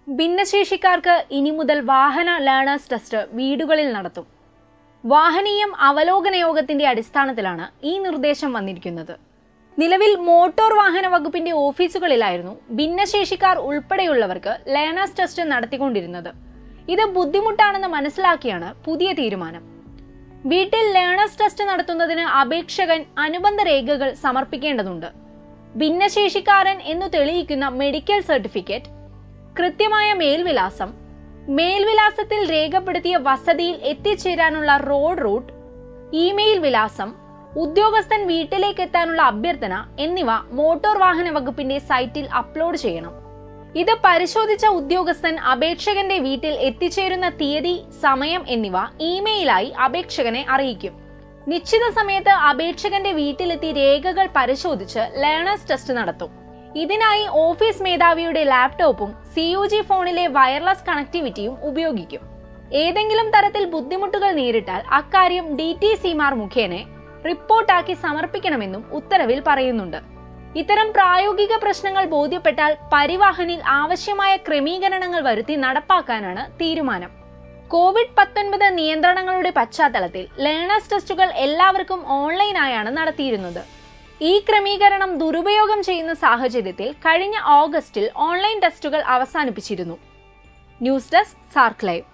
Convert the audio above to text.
ഭിന്നശേഷിക്കാർക്ക് ഇനി മുതൽ വാഹന ലേണേഴ്സ് ടെസ്റ്റ് വീടുകളിൽ നടത്തും വാഹനീയം അവലോകന യോഗത്തിന്റെ അടിസ്ഥാനത്തിലാണ് ഈ നിർദ്ദേശം വന്നിരിക്കുന്നത് നിലവിൽ മോട്ടോർ വാഹന വകുപ്പിന്റെ ഓഫീസുകളിലായിരുന്നു ഭിന്നശേഷിക്കാർ ഉൾപ്പെടെയുള്ളവർക്ക് ലേണേഴ്സ് ടെസ്റ്റ് നടത്തിക്കൊണ്ടിരുന്നത് ഇത് ബുദ്ധിമുട്ടാണെന്ന് മനസ്സിലാക്കിയാണ് പുതിയ തീരുമാനം വീട്ടിൽ ലേണേഴ്സ് ടെസ്റ്റ് നടത്തുന്നതിന് അപേക്ഷകൻ അനുബന്ധ രേഖകൾ സമർപ്പിക്കേണ്ടതുണ്ട് ഭിന്നശേഷിക്കാരൻ എന്നു തെളിയിക്കുന്ന മെഡിക്കൽ സർട്ടിഫിക്കറ്റ് കൃത്യമായ മേൽവിലാസം മേൽവിലാസത്തിൽ രേഖപ്പെടുത്തിയ വസതിയിൽ എത്തിച്ചേരാനുള്ള റോഡ് റൂട്ട് ഇമെയിൽ വിലാസം ഉദ്യോഗസ്ഥൻ വീട്ടിലേക്ക് എത്താനുള്ള അഭ്യർത്ഥന എന്നിവ മോട്ടോർ വാഹന വകുപ്പിന്റെ സൈറ്റിൽ അപ്ലോഡ് ചെയ്യണം ഇത് പരിശോധിച്ച ഉദ്യോഗസ്ഥൻ അപേക്ഷകന്റെ വീട്ടിൽ എത്തിച്ചേരുന്ന തീയതി സമയം എന്നിവ ഇമെയിലായി അപേക്ഷകനെ അറിയിക്കും നിശ്ചിത സമയത്ത് അപേക്ഷകന്റെ വീട്ടിലെത്തി രേഖകൾ പരിശോധിച്ച് ലേണേഴ്സ് ടെസ്റ്റ് നടത്തും ഇതിനായി ഓഫീസ് മേധാവിയുടെ ലാപ്ടോപ്പും സി യു ജി ഫോണിലെ വയർലെസ് കണക്ടിവിറ്റിയും ഉപയോഗിക്കും ഏതെങ്കിലും തരത്തിൽ ബുദ്ധിമുട്ടുകൾ നേരിട്ടാൽ അക്കാര്യം ഡി ടി സിമാർ മുഖേന റിപ്പോർട്ടാക്കി സമർപ്പിക്കണമെന്നും ഉത്തരവിൽ പറയുന്നുണ്ട് ഇത്തരം പ്രായോഗിക പ്രശ്നങ്ങൾ ബോധ്യപ്പെട്ടാൽ പരിവാഹനിൽ ആവശ്യമായ ക്രമീകരണങ്ങൾ വരുത്തി നടപ്പാക്കാനാണ് തീരുമാനം കോവിഡ് പത്തൊൻപത് നിയന്ത്രണങ്ങളുടെ പശ്ചാത്തലത്തിൽ ലേണേഴ്സ് ടെസ്റ്റുകൾ എല്ലാവർക്കും ഓൺലൈനായാണ് നടത്തിയിരുന്നത് ഈ ക്രമീകരണം ദുരുപയോഗം ചെയ്യുന്ന സാഹചര്യത്തിൽ കഴിഞ്ഞ ഓഗസ്റ്റിൽ ഓൺലൈൻ ടെസ്റ്റുകൾ അവസാനിപ്പിച്ചിരുന്നു ന്യൂസ് ഡെസ്ക് സാർക്ക് ലൈവ്